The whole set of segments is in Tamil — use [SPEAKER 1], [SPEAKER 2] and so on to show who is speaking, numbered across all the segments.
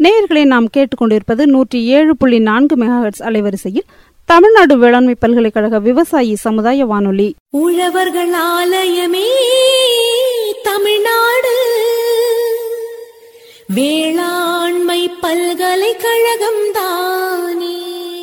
[SPEAKER 1] நேயர்களை நாம் கேட்டுக்கொண்டிருப்பது நூற்றி ஏழு புள்ளி நான்கு மெகாஹெட்ஸ் அலைவரிசையில் தமிழ்நாடு வேளாண்மை பல்கலைக்கழக விவசாயி சமுதாய வானொலி
[SPEAKER 2] உழவர்கள் ஆலயமே தமிழ்நாடு வேளாண்மை பல்கலைக்கழகம் தானே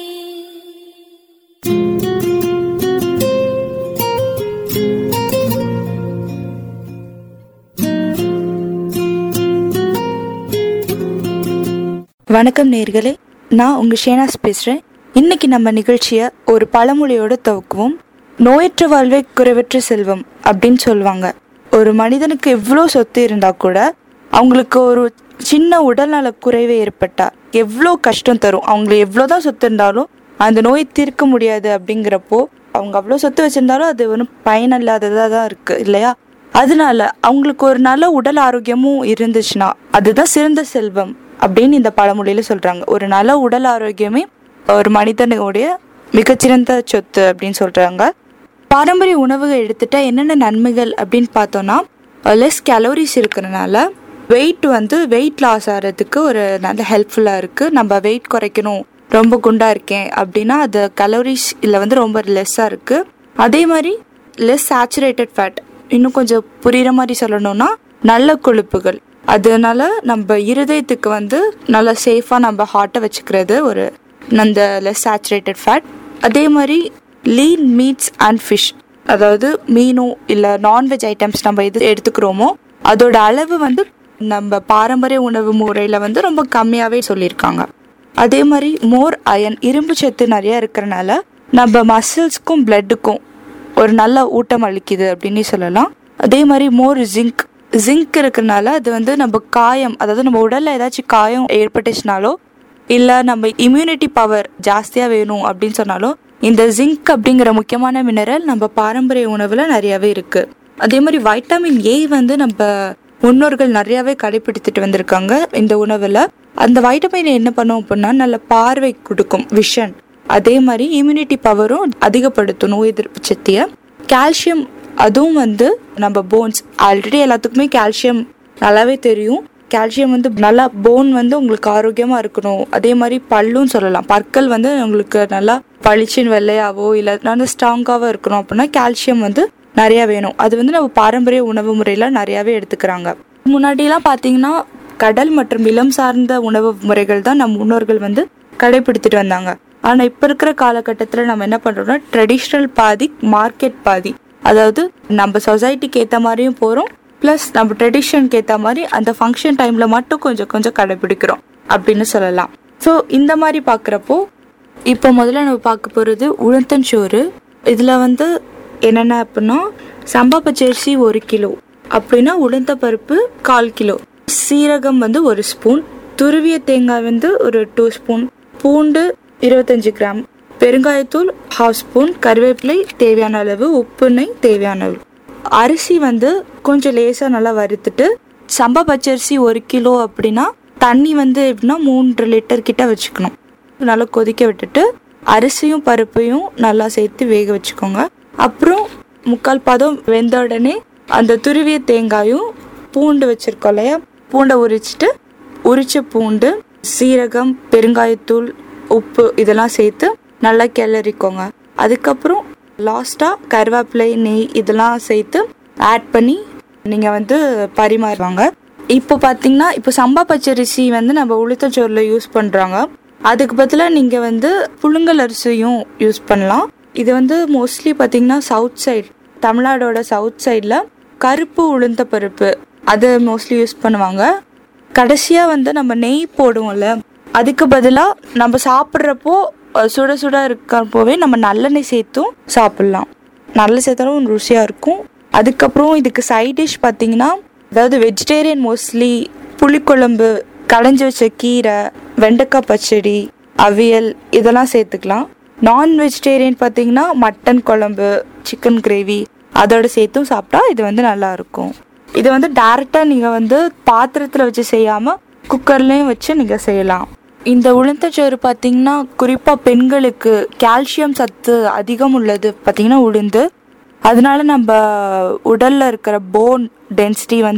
[SPEAKER 3] வணக்கம் நேர்களே நான் உங்கள் ஷேனாஸ் பேசுகிறேன் இன்னைக்கு நம்ம நிகழ்ச்சியை ஒரு பழமொழியோட துவக்குவோம் நோயற்ற வாழ்வே குறைவற்ற செல்வம் அப்படின்னு சொல்லுவாங்க ஒரு மனிதனுக்கு எவ்வளோ சொத்து இருந்தால் கூட அவங்களுக்கு ஒரு சின்ன உடல்நல குறைவு ஏற்பட்டா எவ்வளோ கஷ்டம் தரும் அவங்களுக்கு எவ்வளோ தான் சொத்து இருந்தாலும் அந்த நோய் தீர்க்க முடியாது அப்படிங்கிறப்போ அவங்க அவ்வளோ சொத்து வச்சிருந்தாலும் அது ஒன்றும் பயனில்லாததாக தான் இருக்குது இல்லையா அதனால அவங்களுக்கு ஒரு நல்ல உடல் ஆரோக்கியமும் இருந்துச்சுன்னா அதுதான் சிறந்த செல்வம் அப்படின்னு இந்த பழமொழியில சொல்றாங்க ஒரு நல்ல உடல் ஆரோக்கியமே ஒரு மனிதனுடைய மிகச்சிறந்த சொத்து அப்படின்னு சொல்றாங்க பாரம்பரிய உணவுகள் எடுத்துட்டா என்னென்ன நன்மைகள் அப்படின்னு பார்த்தோம்னா லெஸ் கேலோரிஸ் இருக்கிறனால வெயிட் வந்து வெயிட் லாஸ் ஆகிறதுக்கு ஒரு நல்ல ஹெல்ப்ஃபுல்லாக இருக்குது நம்ம வெயிட் குறைக்கணும் ரொம்ப குண்டா இருக்கேன் அப்படின்னா அது கலோரிஸ் இதில் வந்து ரொம்ப லெஸ்ஸாக இருக்குது அதே மாதிரி லெஸ் சேச்சுரேட்டட் ஃபேட் இன்னும் கொஞ்சம் புரியுற மாதிரி சொல்லணும்னா நல்ல கொழுப்புகள் அதனால நம்ம இருதயத்துக்கு வந்து நல்லா சேஃபாக நம்ம ஹார்ட்டை வச்சுக்கிறது ஒரு அந்த லெஸ் சேச்சுரேட்டட் ஃபேட் அதே மாதிரி லீன் மீட்ஸ் அண்ட் ஃபிஷ் அதாவது மீனோ இல்லை நான்வெஜ் ஐட்டம்ஸ் நம்ம எது எடுத்துக்கிறோமோ அதோட அளவு வந்து நம்ம பாரம்பரிய உணவு முறையில் வந்து ரொம்ப கம்மியாகவே சொல்லியிருக்காங்க அதே மாதிரி மோர் அயன் இரும்பு சத்து நிறைய இருக்கிறனால நம்ம மசில்ஸ்க்கும் பிளட்டுக்கும் ஒரு நல்ல ஊட்டம் அளிக்குது அப்படின்னு சொல்லலாம் அதே மாதிரி மோர் ஜிங்க் ஜிங்க் இருக்கிறனால அது வந்து நம்ம காயம் அதாவது நம்ம உடல்ல ஏதாச்சும் காயம் ஏற்பட்டுச்சுனாலோ இல்லை நம்ம இம்யூனிட்டி பவர் ஜாஸ்தியாக வேணும் அப்படின்னு சொன்னாலும் இந்த ஜிங்க் அப்படிங்கிற முக்கியமான மினரல் நம்ம பாரம்பரிய உணவில் நிறையாவே இருக்கு அதே மாதிரி வைட்டமின் ஏ வந்து நம்ம முன்னோர்கள் நிறையாவே கடைபிடித்துட்டு வந்திருக்காங்க இந்த உணவில் அந்த வைட்டமின் என்ன பண்ணும் அப்படின்னா நல்ல பார்வை கொடுக்கும் விஷன் அதே மாதிரி இம்யூனிட்டி பவரும் அதிகப்படுத்தும் நோய் எதிர்ப்பு சக்தியை கால்சியம் அதுவும் வந்து நம்ம போன்ஸ் ஆல்ரெடி எல்லாத்துக்குமே கால்சியம் நல்லாவே தெரியும் கால்சியம் வந்து நல்லா போன் வந்து உங்களுக்கு ஆரோக்கியமா இருக்கணும் அதே மாதிரி பல்லும் சொல்லலாம் பற்கள் வந்து உங்களுக்கு நல்லா பளிச்சின் வெள்ளையாவோ இல்லை நல்லா ஸ்ட்ராங்காவோ இருக்கணும் அப்படின்னா கால்சியம் வந்து நிறைய வேணும் அது வந்து நம்ம பாரம்பரிய உணவு முறையில நிறையாவே எடுத்துக்கிறாங்க முன்னாடிலாம் பார்த்தீங்கன்னா கடல் மற்றும் நிலம் சார்ந்த உணவு முறைகள் தான் நம் முன்னோர்கள் வந்து கடைபிடித்துட்டு வந்தாங்க ஆனா இப்ப இருக்கிற காலகட்டத்துல நம்ம என்ன பண்றோம்னா ட்ரெடிஷ்னல் பாதி மார்க்கெட் பாதி அதாவது நம்ம சொசைட்டிக்கு ஏத்த மாதிரியும் போறோம் ப்ளஸ் நம்ம ட்ரெடிஷனுக்கு ஏத்த மாதிரி அந்த ஃபங்க்ஷன் டைம்ல மட்டும் கொஞ்சம் கொஞ்சம் கடைபிடிக்கிறோம் அப்படின்னு சொல்லலாம் ஸோ இந்த மாதிரி பார்க்குறப்போ இப்போ முதல்ல நம்ம பார்க்க போகிறது உளுத்தஞ்சோறு இதில் வந்து என்னென்ன அப்படின்னா சம்பா பச்சரிசி ஒரு கிலோ அப்படின்னா உளுந்த பருப்பு கால் கிலோ சீரகம் வந்து ஒரு ஸ்பூன் துருவிய தேங்காய் வந்து ஒரு டூ ஸ்பூன் பூண்டு இருபத்தஞ்சு கிராம் பெருங்காயத்தூள் ஹாஃப் ஸ்பூன் கருவேப்பிலை தேவையான அளவு உப்பு நெய் தேவையான அளவு அரிசி வந்து கொஞ்சம் லேசாக நல்லா வறுத்துட்டு சம்பா பச்சரிசி ஒரு கிலோ அப்படின்னா தண்ணி வந்து எப்படின்னா மூன்று லிட்டர் கிட்ட வச்சுக்கணும் நல்லா கொதிக்க விட்டுட்டு அரிசியும் பருப்பையும் நல்லா சேர்த்து வேக வச்சுக்கோங்க அப்புறம் முக்கால் பதம் வெந்த உடனே அந்த துருவிய தேங்காயும் பூண்டு வச்சிருக்கோம் இல்லையா பூண்டை உரிச்சிட்டு உரிச்ச பூண்டு சீரகம் பெருங்காயத்தூள் உப்பு இதெல்லாம் சேர்த்து நல்லா கிளறிக்கோங்க அதுக்கப்புறம் லாஸ்ட்டாக கருவேப்பிலை நெய் இதெல்லாம் சேர்த்து ஆட் பண்ணி நீங்கள் வந்து பரிமாறுவாங்க இப்போ பார்த்தீங்கன்னா இப்போ சம்பா பச்சரிசி வந்து நம்ம உளுத்தச்சோறில் யூஸ் பண்ணுறாங்க அதுக்கு பதிலாக நீங்கள் வந்து புழுங்கல் அரிசியும் யூஸ் பண்ணலாம் இது வந்து மோஸ்ட்லி பார்த்தீங்கன்னா சவுத் சைடு தமிழ்நாடோட சவுத் சைடில் கருப்பு உளுந்த பருப்பு அதை மோஸ்ட்லி யூஸ் பண்ணுவாங்க கடைசியாக வந்து நம்ம நெய் போடுவோம்ல அதுக்கு பதிலாக நம்ம சாப்பிட்றப்போ அஹ், சுட சுட இருக்கிறப்போவே நம்ம நல்லெண்ணெய் சேர்த்தும் சாப்பிட்லாம் நல்ல சேர்த்தாலும் ருசியாக இருக்கும் அதுக்கப்புறம் இதுக்கு சைட் டிஷ் பார்த்தீங்கன்னா அதாவது வெஜிடேரியன் மோஸ்ட்லி புளிக்குழம்பு கடைஞ்சி வச்ச கீரை வெண்டைக்காய் பச்சடி அவியல் இதெல்லாம் சேர்த்துக்கலாம் நான் வெஜிடேரியன் பார்த்தீங்கன்னா மட்டன் குழம்பு சிக்கன் கிரேவி அதோட சேர்த்தும் சாப்பிட்டா இது வந்து நல்லா இருக்கும் இது வந்து டேரெக்டாக நீங்கள் வந்து பாத்திரத்தில் வச்சு செய்யாமல் குக்கர்லேயும் வச்சு நீங்கள் செய்யலாம் இந்த உளுந்தச்சோறு பார்த்தீங்கன்னா குறிப்பாக பெண்களுக்கு கால்சியம் சத்து அதிகம் உள்ளது பார்த்தீங்கன்னா உளுந்து அதனால நம்ம உடல்ல இருக்கிற போன் டென்சிட்டி வந்து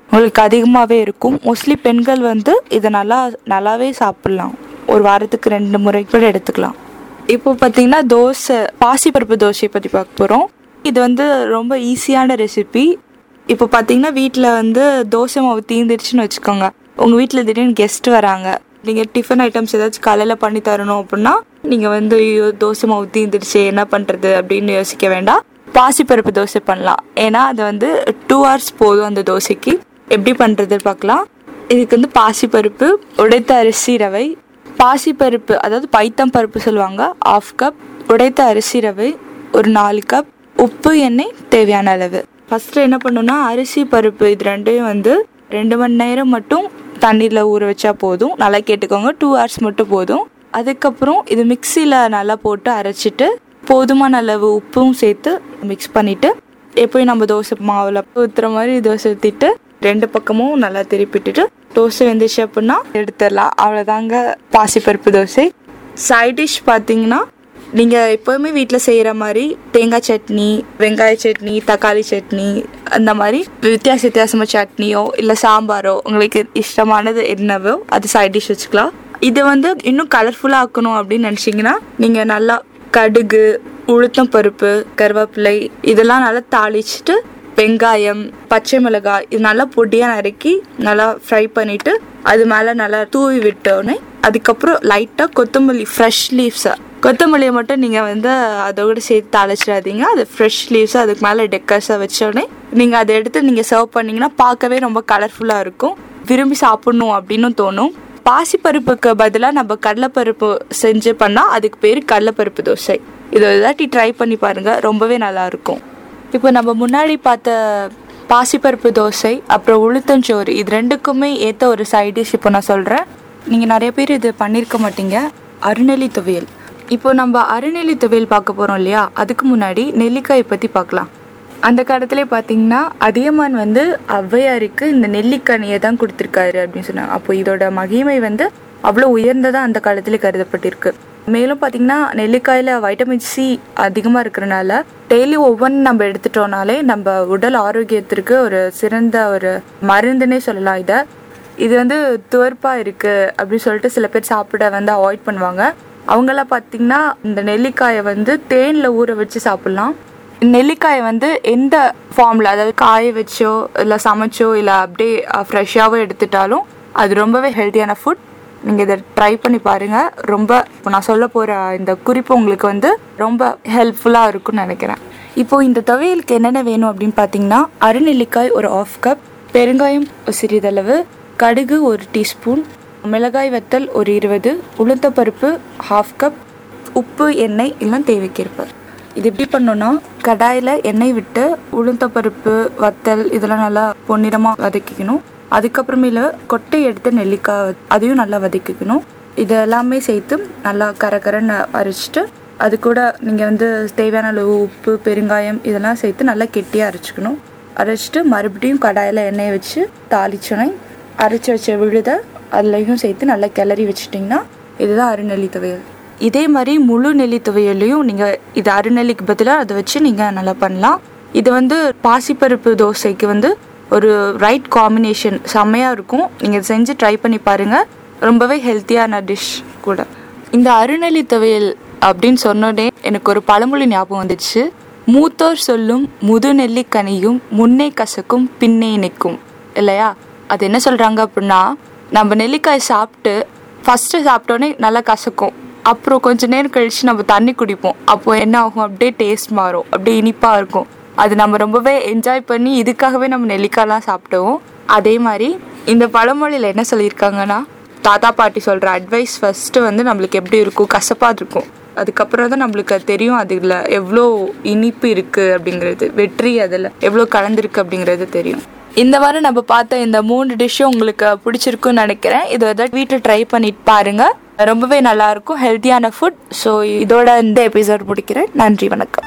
[SPEAKER 3] உங்களுக்கு அதிகமாகவே இருக்கும் மோஸ்ட்லி பெண்கள் வந்து இதை நல்லா நல்லாவே சாப்பிட்லாம் ஒரு வாரத்துக்கு ரெண்டு முறை கூட எடுத்துக்கலாம் இப்போ பார்த்தீங்கன்னா தோசை பாசிப்பருப்பு தோசையை பற்றி பார்க்க போகிறோம் இது வந்து ரொம்ப ஈஸியான ரெசிபி இப்போ பார்த்தீங்கன்னா வீட்டில் வந்து தோசை மாவு தீந்துருச்சுன்னு வச்சுக்கோங்க உங்கள் வீட்டில் திடீர்னு கெஸ்ட் வராங்க நீங்கள் டிஃபன் ஐட்டம்ஸ் ஏதாச்சும் காலையில் பண்ணி தரணும் அப்படின்னா நீங்கள் வந்து ஐயோ தோசை மாவு தீந்துருச்சு என்ன பண்ணுறது அப்படின்னு யோசிக்க வேண்டாம் பாசிப்பருப்பு தோசை பண்ணலாம் ஏன்னா அது வந்து டூ ஹவர்ஸ் போதும் அந்த தோசைக்கு எப்படி பண்ணுறது பார்க்கலாம் இதுக்கு வந்து பாசிப்பருப்பு உடைத்த அரிசி ரவை பாசிப்பருப்பு அதாவது பைத்தம் பருப்பு சொல்லுவாங்க ஆஃப் கப் உடைத்த அரிசி ரவை ஒரு நாலு கப் உப்பு எண்ணெய் தேவையான அளவு ஃபஸ்ட்டு என்ன பண்ணணும்னா அரிசி பருப்பு இது ரெண்டையும் வந்து ரெண்டு மணி நேரம் மட்டும் தண்ணீரில் ஊற வச்சா போதும் நல்லா கேட்டுக்கோங்க டூ ஹவர்ஸ் மட்டும் போதும் அதுக்கப்புறம் இது மிக்சியில் நல்லா போட்டு அரைச்சிட்டு போதுமான அளவு உப்பும் சேர்த்து மிக்ஸ் பண்ணிவிட்டு எப்போயும் நம்ம தோசை மாவில் ஊற்றுற மாதிரி தோசை ஊற்றிட்டு ரெண்டு பக்கமும் நல்லா திருப்பிட்டுட்டு தோசை வெந்துச்சு அப்படின்னா எடுத்துடலாம் அவ்வளோதாங்க பாசிப்பருப்பு தோசை சைட் டிஷ் பார்த்தீங்கன்னா நீங்கள் எப்போவுமே வீட்டில் செய்கிற மாதிரி தேங்காய் சட்னி வெங்காய சட்னி தக்காளி சட்னி அந்த மாதிரி வித்தியாச வித்தியாசமாக சட்னியோ இல்லை சாம்பாரோ உங்களுக்கு இஷ்டமானது என்னவோ அது சைட் டிஷ் வச்சுக்கலாம் இது வந்து இன்னும் கலர்ஃபுல்லாக ஆக்கணும் அப்படின்னு நினச்சிங்கன்னா நீங்கள் நல்லா கடுகு உளுத்தம் பருப்பு கருவேப்பிலை இதெல்லாம் நல்லா தாளிச்சிட்டு வெங்காயம் பச்சை மிளகாய் இது நல்லா பொடியாக நறுக்கி நல்லா ஃப்ரை பண்ணிட்டு அது மேலே நல்லா தூவி விட்டோடனே அதுக்கப்புறம் லைட்டாக கொத்தமல்லி ஃப்ரெஷ் லீவ்ஸை கொத்தமல்லியை மட்டும் நீங்கள் வந்து அதோட சேர்த்து தாளிச்சிடாதீங்க அது ஃப்ரெஷ் லீவ்ஸை அதுக்கு மேலே டெக்கர்ஸாக வச்சோடனே நீங்கள் அதை எடுத்து நீங்கள் சர்வ் பண்ணிங்கன்னா பார்க்கவே ரொம்ப கலர்ஃபுல்லாக இருக்கும் விரும்பி சாப்பிட்ணும் அப்படின்னு தோணும் பாசிப்பருப்புக்கு பதிலாக நம்ம கடலைப்பருப்பு செஞ்சு பண்ணால் அதுக்கு பேர் கடலைப்பருப்பு தோசை இதை இதாட்டி ட்ரை பண்ணி பாருங்கள் ரொம்பவே நல்லாயிருக்கும் இப்போ நம்ம முன்னாடி பார்த்த பாசிப்பருப்பு தோசை அப்புறம் உளுத்தஞ்சோறு இது ரெண்டுக்குமே ஏற்ற ஒரு சைட் டிஷ் இப்போ நான் சொல்கிறேன் நீங்கள் நிறைய பேர் இது பண்ணியிருக்க மாட்டீங்க அருநெல்லி துவையல் இப்போ நம்ம அருநெல்லி துவையல் பார்க்க போகிறோம் இல்லையா அதுக்கு முன்னாடி நெல்லிக்காயை பற்றி பார்க்கலாம் அந்த காலத்திலே பார்த்தீங்கன்னா அதியமான் வந்து ஔவையாருக்கு இந்த நெல்லிக்கனியை தான் கொடுத்துருக்காரு அப்படின்னு சொன்னாங்க அப்போ இதோட மகிமை வந்து அவ்வளோ உயர்ந்ததாக அந்த காலத்திலே கருதப்பட்டிருக்கு மேலும் பார்த்தீங்கன்னா நெல்லிக்காயில் வைட்டமின் சி அதிகமாக இருக்கிறனால டெய்லி ஒவ்வொன்று நம்ம எடுத்துட்டோம்னாலே நம்ம உடல் ஆரோக்கியத்திற்கு ஒரு சிறந்த ஒரு மருந்துன்னே சொல்லலாம் இதை இது வந்து துவர்ப்பாக இருக்குது அப்படின்னு சொல்லிட்டு சில பேர் சாப்பிட வந்து அவாய்ட் பண்ணுவாங்க அவங்களாம் பார்த்தீங்கன்னா இந்த நெல்லிக்காயை வந்து தேனில் ஊற வச்சு சாப்பிட்லாம் நெல்லிக்காயை வந்து எந்த ஃபார்மில் அதாவது காய வச்சோ இல்லை சமைச்சோ இல்லை அப்படியே ஃப்ரெஷ்ஷாகவோ எடுத்துட்டாலும் அது ரொம்பவே ஹெல்த்தியான ஃபுட் நீங்கள் இதை ட்ரை பண்ணி பாருங்கள் ரொம்ப இப்போ நான் சொல்ல போகிற இந்த குறிப்பு உங்களுக்கு வந்து ரொம்ப ஹெல்ப்ஃபுல்லாக இருக்கும்னு நினைக்கிறேன் இப்போது இந்த துவையலுக்கு என்னென்ன வேணும் அப்படின்னு பார்த்தீங்கன்னா அருநெல்லிக்காய் ஒரு ஆஃப் கப் பெருங்காயம் ஒரு சிறிதளவு கடுகு ஒரு டீஸ்பூன் மிளகாய் வத்தல் ஒரு இருபது உளுத்தப்பருப்பு ஹாஃப் கப் உப்பு எண்ணெய் எல்லாம் தேவைக்கேற்ப இது எப்படி பண்ணோன்னா கடாயில் எண்ணெய் விட்டு உளுத்தப்பருப்பு வத்தல் இதெல்லாம் நல்லா பொன்னிறமாக வதக்கிக்கணும் அதுக்கப்புறமேல கொட்டை எடுத்து நெல்லிக்காய் அதையும் நல்லா வதக்கிக்கணும் இது எல்லாமே சேர்த்து நல்லா கரகரன்னு அரைச்சிட்டு அது கூட நீங்கள் வந்து தேவையான அளவு உப்பு பெருங்காயம் இதெல்லாம் சேர்த்து நல்லா கெட்டியாக அரைச்சிக்கணும் அரைச்சிட்டு மறுபடியும் கடாயில் எண்ணெயை வச்சு தாளிச்சோன்னே அரைச்சி வச்ச விழுத அதுலேயும் சேர்த்து நல்லா கிளறி வச்சிட்டிங்கன்னா இதுதான் அருநெல்லி துவையல் இதே மாதிரி முழு நெல்லி துவையலையும் நீங்கள் இது அருநெல்லிக்கு பதிலாக அதை வச்சு நீங்கள் நல்லா பண்ணலாம் இது வந்து பாசிப்பருப்பு தோசைக்கு வந்து ஒரு ரைட் காம்பினேஷன் செம்மையாக இருக்கும் நீங்கள் செஞ்சு ட்ரை பண்ணி பாருங்கள் ரொம்பவே ஹெல்த்தியான டிஷ் கூட இந்த அருநெல்லி துவையல் அப்படின்னு சொன்னோடனே எனக்கு ஒரு பழமொழி ஞாபகம் வந்துச்சு மூத்தோர் சொல்லும் முதுநெல்லி கனியும் முன்னே கசக்கும் பின்னே நிற்கும் இல்லையா அது என்ன சொல்கிறாங்க அப்படின்னா நம்ம நெல்லிக்காய் சாப்பிட்டு ஃபஸ்ட்டு சாப்பிட்டோன்னே நல்லா கசக்கும் அப்புறம் கொஞ்ச நேரம் கழிச்சு நம்ம தண்ணி குடிப்போம் அப்போ என்ன ஆகும் அப்படியே டேஸ்ட் மாறும் அப்படியே இனிப்பாக இருக்கும் அது நம்ம ரொம்பவே என்ஜாய் பண்ணி இதுக்காகவே நம்ம நெல்லிக்காய்லாம் சாப்பிட்டோம் அதே மாதிரி இந்த பழமொழியில் என்ன சொல்லியிருக்காங்கன்னா தாத்தா பாட்டி சொல்கிற அட்வைஸ் ஃபஸ்ட்டு வந்து நம்மளுக்கு எப்படி இருக்கும் கசப்பாக இருக்கும் அதுக்கப்புறம் தான் நம்மளுக்கு அது தெரியும் அதில் எவ்வளோ இனிப்பு இருக்குது அப்படிங்கிறது வெற்றி அதில் எவ்வளோ கலந்துருக்கு அப்படிங்கிறது தெரியும் இந்த வாரம் நம்ம பார்த்த இந்த மூணு டிஷ்ஷும் உங்களுக்கு பிடிச்சிருக்குன்னு நினைக்கிறேன் இதை ஏதாவது வீட்டில் ட்ரை பண்ணிட்டு பாருங்க ரொம்பவே நல்லா இருக்கும் ஹெல்த்தியான ஃபுட் ஸோ இதோட இந்த எபிசோட் முடிக்கிறேன் நன்றி வணக்கம்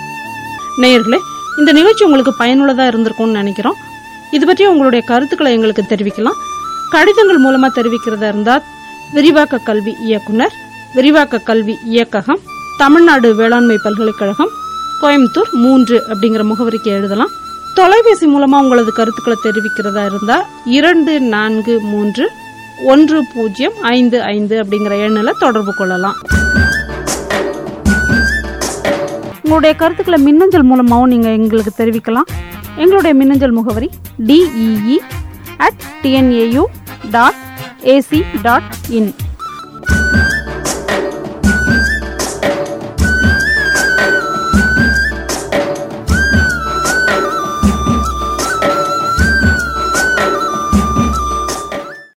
[SPEAKER 1] நேயர்களே இந்த நிகழ்ச்சி உங்களுக்கு பயனுள்ளதாக இருந்திருக்கும்னு நினைக்கிறோம் இது பற்றி உங்களுடைய கருத்துக்களை எங்களுக்கு தெரிவிக்கலாம் கடிதங்கள் மூலமாக தெரிவிக்கிறதா இருந்தால் விரிவாக்க கல்வி இயக்குனர் விரிவாக்க கல்வி இயக்ககம் தமிழ்நாடு வேளாண்மை பல்கலைக்கழகம் கோயம்புத்தூர் மூன்று அப்படிங்கிற முகவரிக்கு எழுதலாம் தொலைபேசி மூலமா உங்களது கருத்துக்களை தெரிவிக்கிறதா இருந்தா இரண்டு நான்கு மூன்று ஒன்று பூஜ்ஜியம் ஐந்து ஐந்து அப்படிங்கிற எண்ணில் தொடர்பு கொள்ளலாம் உங்களுடைய கருத்துக்களை மின்னஞ்சல் மூலமாகவும் நீங்கள் எங்களுக்கு தெரிவிக்கலாம் எங்களுடைய மின்னஞ்சல் முகவரி T E E at T N A U dot A C dot in